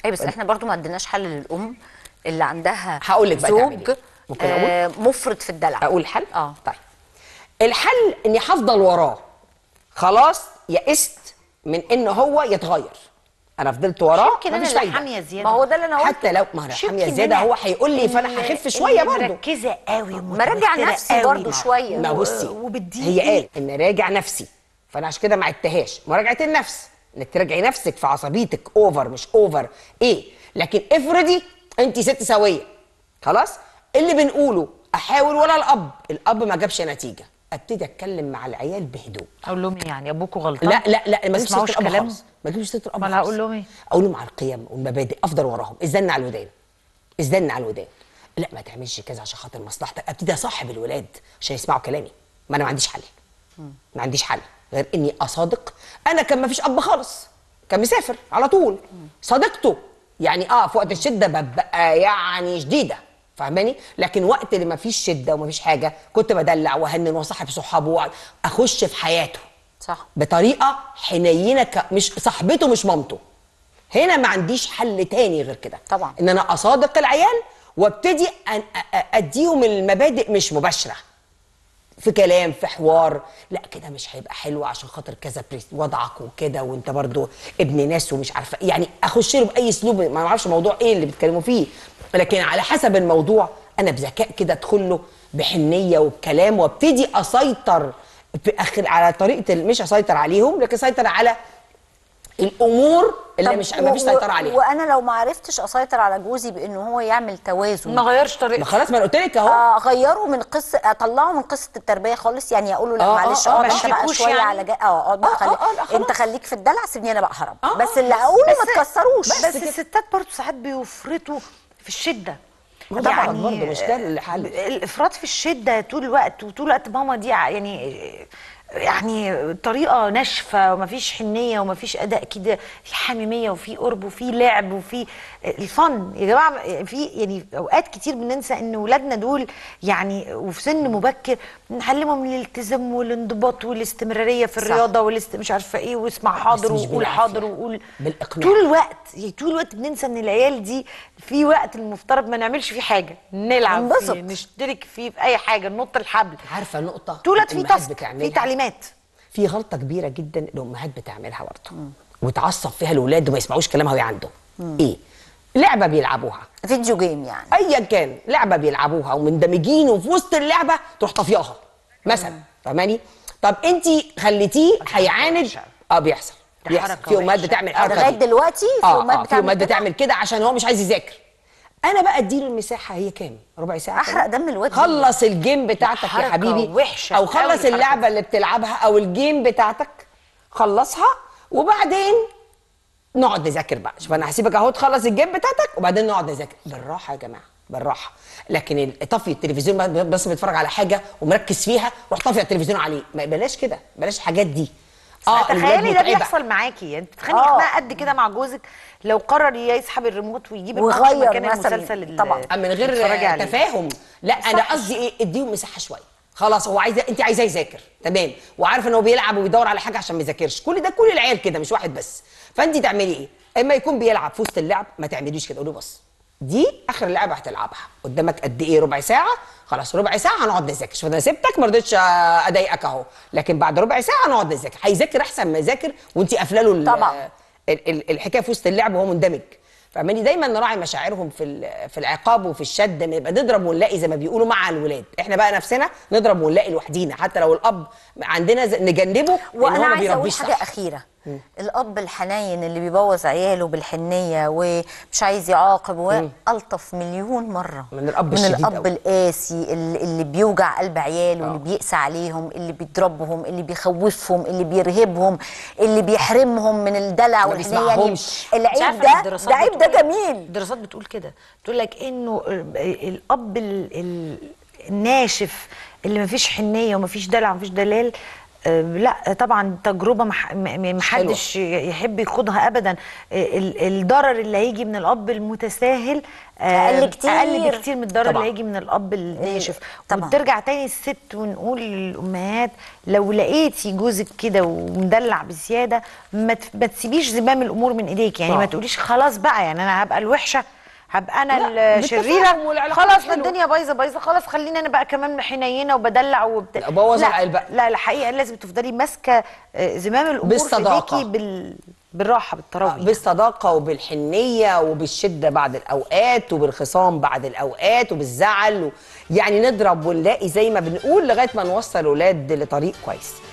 اي بس احنا برضو ما عندناش حل للام اللي عندها هقول لك بقى تعملي زوج إيه. ممكن أقول؟ آه مفرط في الدلع اقول حل اه طيب الحل اني هفضل وراه خلاص يئست من ان هو يتغير انا فضلت وراه يمكن انا مفيش اللي فايده حاميه زياده ما هو ده اللي انا قلته حتى لو ما هو شوفي حاميه إن زياده أنا هو هيقول لي فانا اللي- هخف شويه اللي برضه مركزه قوي مرجع ومتوترة نفسي قوي. برضو شويه ما بصي وبتديني هي قال ان راجع نفسي فانا عشان كده ما عدتهاش مراجعه النفس انك تراجعي نفسك في عصبيتك اوفر مش اوفر ايه لكن افرضي انت ست سويه خلاص اللي بنقوله احاول ولا الاب الاب ما جابش نتيجه ابتدي اتكلم مع العيال بهدوء اقول لهم إيه يعني ابوكوا غلطان لا لا لا ما تجيبش تسمعوش سيره الاب كلامه خالص ما تجيبش سيره الاب أمال خالص. هقول لهم إيه؟ اقول لهم على القيم والمبادئ افضل وراهم الزن على الودان الزن على الودان لا ما تعملش كذا عشان خاطر مصلحتك ابتدي اصاحب الولاد عشان يسمعوا كلامي ما انا ما عنديش حل ما عنديش حل غير اني اصادق انا كان ما فيش اب خالص كان مسافر على طول صادقته يعني اه في وقت الشده ببقى يعني شديده فاهماني لكن وقت اللي ما فيش شده وما فيش حاجه كنت بدلع واهنن واصاحب صحابه اخش في حياته صح بطريقه حنينه ك... مش صاحبته مش مامته هنا ما عنديش حل تاني غير كده طبعا. ان انا اصادق العيال وابتدي أن أ- أ- اديهم المبادئ مش مباشره في كلام في حوار لا كده مش هيبقى حلو عشان خاطر كذا بريس وضعك وكده وانت برضو ابن ناس ومش عارفه يعني اخش له باي اسلوب ما اعرفش موضوع ايه اللي بيتكلموا فيه لكن على حسب الموضوع انا بذكاء كده ادخل له بحنيه وبكلام وابتدي اسيطر في اخر على طريقه ال- مش اسيطر عليهم لكن اسيطر على الامور اللي طب مش ما فيش و- سيطره عليها وانا لو ما عرفتش اسيطر على جوزي بان هو يعمل توازن ما غيرش ما طريقته خلاص ما انا قلت لك اهو اغيره من قصه اطلعه من قصه التربيه خالص يعني اقول له لا آه، معلش آه، آه، اه ما انت بقى تشركوش شويه يعني؟ على جا اه اقعد بقى آه، خلي آه، لا، خلاص. انت خليك في الدلع سيبني انا بقى هرب آه، بس آه، اللي بس- اقوله ما بس- تكسروش بس الستات برضه ساعات بيفرطوا في الشده ما طبعاً برضه مش ده الحل. الافراط في الشده طول الوقت وطول الوقت ماما دي ع- يعني يعني طريقه ناشفه ومفيش حنيه ومفيش اداء كده في حميميه وفي قرب وفي لعب وفي الفن يا جماعه في يعني اوقات كتير بننسى ان ولادنا دول يعني وفي سن مبكر نعلمهم الالتزام والانضباط والاستمراريه في صح. الرياضه والاست مش عارفه ايه واسمع حاضر مش وقول بالعافية. حاضر وقول بالإقناع. طول الوقت يعني طول الوقت بننسى ان العيال دي في وقت المفترض ما نعملش فيه حاجه نلعب ننبسط. فيه نشترك فيه في اي حاجه ننط الحبل عارفه نقطه طول الوقت في الأمهات تاسك بتعملها. في تعليمات في غلطه كبيره جدا الامهات بتعملها برضه وتعصب فيها الاولاد وما يسمعوش كلامها وهي عنده ايه لعبه بيلعبوها فيديو جيم يعني ايا كان لعبه بيلعبوها ومندمجين وفي وسط اللعبه تروح طافياها مثلا فاهماني طب انت خليتيه هيعاند وحشة. اه بيحصل ده بيحصل حركة في امهات وحشة. بتعمل الحركه لغايه دي. دلوقتي في اه امهات اه في بتعمل امهات كده؟ بتعمل كده عشان هو مش عايز يذاكر انا بقى اديله المساحه هي كام ربع ساعه أحرق كده. دم الواد خلص الجيم بتاعتك يا حركة حبيبي وحشة او أوي خلص الحركة اللعبه اللي بتلعبها او الجيم بتاعتك خلصها وبعدين نقعد نذاكر بقى شوف انا هسيبك اهو تخلص الجيم بتاعتك وبعدين نقعد نذاكر بالراحه يا جماعه بالراحه لكن ال- طفي التلفزيون بس- بس بيتفرج على حاجه ومركز فيها روح طفي التلفزيون عليه ما بلاش كده بلاش الحاجات دي الولاد تخيلي ده متعبة. بيحصل معاكي يعني تتخانقي آه. خناقه قد كده مع جوزك لو قرر يسحب الريموت ويجيب الماتش ويغير مكان مثلاً. المسلسل اللي طبعاً. من تتفرجي غير عليه. تفاهم لا انا قصدي ايه اديهم مساحه شويه خلاص هو عايز انت عايزاه يذاكر تمام وعارف ان هو بيلعب وبيدور على حاجه عشان ما يذاكرش كل ده كل العيال كده مش واحد بس فانت تعملي ايه اما يكون بيلعب في وسط اللعب ما تعمليش كده قولي بص دي اخر لعبه هتلعبها قدامك قد ايه ربع ساعه خلاص ربع ساعه هنقعد نذاكر شوف انا سبتك ما رضيتش اضايقك اهو لكن بعد ربع ساعه هنقعد نذاكر هيذاكر احسن ما يذاكر وانت قافله له ال- طبعاً. ال- ال- الحكايه في وسط اللعب وهو مندمج فاهماني دايما نراعي مشاعرهم في ال- في العقاب وفي الشد ما يبقى نضرب ونلاقي زي ما بيقولوا مع الولاد احنا بقى نفسنا نضرب ونلاقي لوحدينا حتى لو الاب عندنا ز- نجنبه لأن هو وانا ما عايزه اقول بيربيش حاجه صح. اخيره الاب الحنين اللي بيبوظ عياله بالحنيه ومش عايز يعاقب والطف مليون مره من الأب من الشديد الاب أوي. القاسي اللي, اللي بيوجع قلب عياله اللي بيقسى عليهم اللي بيضربهم اللي بيخوفهم اللي بيرهبهم اللي بيحرمهم من الدلع ما والحنيه يعني بيسمعهمش. مش العيب عارفة ده الدراسات ده عيب ده بتقول- جميل الدراسات بتقول كده بتقول لك انه ال- الاب ال- ال- الناشف اللي ما فيش حنيه وما فيش دلع وما فيش دلال آه، لا طبعا تجربه مح- م- م- محدش يحب يخوضها ابدا آه، ال- الضرر اللي هيجي من الاب المتساهل آه، أقل كتير. اقل بكتير من الضرر طبعاً. اللي هيجي من الاب الناشف طبعاً. وترجع تاني الست ونقول للامهات لو لقيتي جوزك كده ومدلع بزياده ما ت- ما تسيبيش زمام الامور من ايديك يعني آه. ما تقوليش خلاص بقى يعني انا هبقى الوحشه هبقى انا لا، الشريره بالتفاهم والعلاقات خلاص حلوة. الدنيا بايظه بايظه خلاص خليني انا بقى كمان حنينه وبدلع وبت... لا، بوظ لا العيل بقى. لا الحقيقه لازم تفضلي ماسكه آه، زمام الامور بالصداقة. في ايديكي بال... بالراحه بالتراوي بالصداقه وبالحنيه وبالشده بعد الاوقات وبالخصام بعد الاوقات وبالزعل و... يعني نضرب ونلاقي زي ما بنقول لغايه ما نوصل اولاد لطريق كويس